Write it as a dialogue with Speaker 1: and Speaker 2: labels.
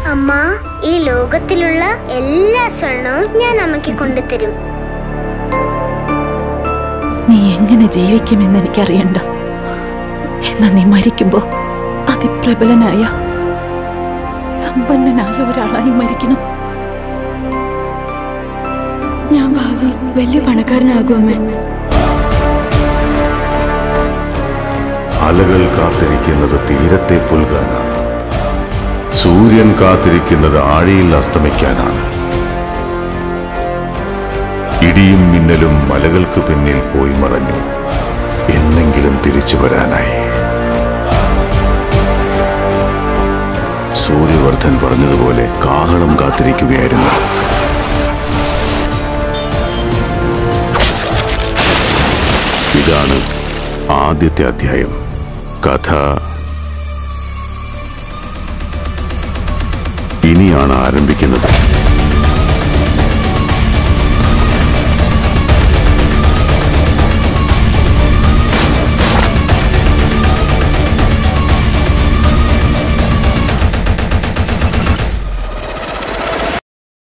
Speaker 1: അമ്മ ഈ ലോകത്തിലുള്ള എല്ലാ സ്വർണവും ഞാൻ അമ്മയ്ക്ക് കൊണ്ടുതരും
Speaker 2: നീ എങ്ങനെ ജീവിക്കുമെന്ന് എനിക്കറിയണ്ട എന്നാ നീ മരിക്കുമ്പോ അതിപ്രബലനായ സമ്പന്നനായ ഒരാളായി മരിക്കണം
Speaker 3: ഞാൻ ഭാവി വലിയ പണക്കാരനാകും അമ്മേ
Speaker 4: അലകൾ കാത്തിരിക്കുന്നത് തീരത്തെ പുൽകാനാണ് സൂര്യൻ കാത്തിരിക്കുന്നത് ആഴിയിൽ അസ്തമിക്കാനാണ് ഇടിയും മിന്നലും മലകൾക്ക് പിന്നിൽ പോയി മറഞ്ഞു എന്നെങ്കിലും തിരിച്ചു വരാനായി സൂര്യവർദ്ധൻ പറഞ്ഞതുപോലെ കാഹളം കാത്തിരിക്കുകയായിരുന്നു ഇതാണ് ആദ്യത്തെ അധ്യായം കഥ ഇനിയാണ് ആരംഭിക്കുന്നത്